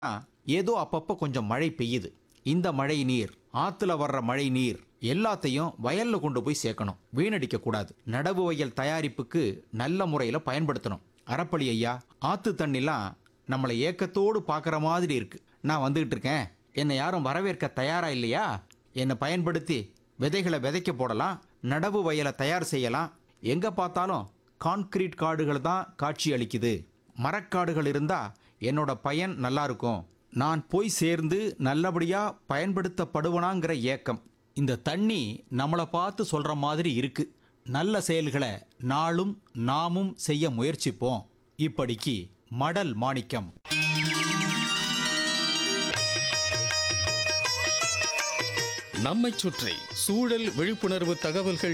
ஆ, ஏதோ அப்பப்போ கொஞ்சம் மழை பெய்யுது இந்த மழை நீர் ஆத்துல வர்ற மழை நீர் எல்லாத்தையும் வயல்ல கொண்டு போய் சேர்க்கணும் வீணடிக்க கூடாது நடவு வயல் தயாரிப்புக்கு நல்ல முறையில பயன்படுத்தணும் அறப்பளி ஐயா ஆத்து தண்ணிலாம் நம்மளை ஏக்கத்தோடு பார்க்குற மாதிரி இருக்கு நான் வந்துகிட்டு இருக்கேன் என்னை யாரும் வரவேற்க தயாரா இல்லையா என்னை பயன்படுத்தி விதைகளை விதைக்க போடலாம் நடவு வயலை தயார் செய்யலாம் எங்க பார்த்தாலும் கான்கிரீட் காடுகள் தான் காட்சி அளிக்குது மரக்காடுகள் இருந்தா என்னோட பயன் நல்லா இருக்கும் நான் போய் சேர்ந்து நல்லபடியா பயன்படுத்தப்படுவனாங்கிற ஏக்கம் இந்த தண்ணி நம்மளை பார்த்து சொல்ற மாதிரி இருக்கு நல்ல செயல்களை நாளும் நாமும் செய்ய முயற்சிப்போம் இப்படிக்கு மடல் மாணிக்கம் நம்மைச் சுற்றி சூழல் விழிப்புணர்வு தகவல்கள்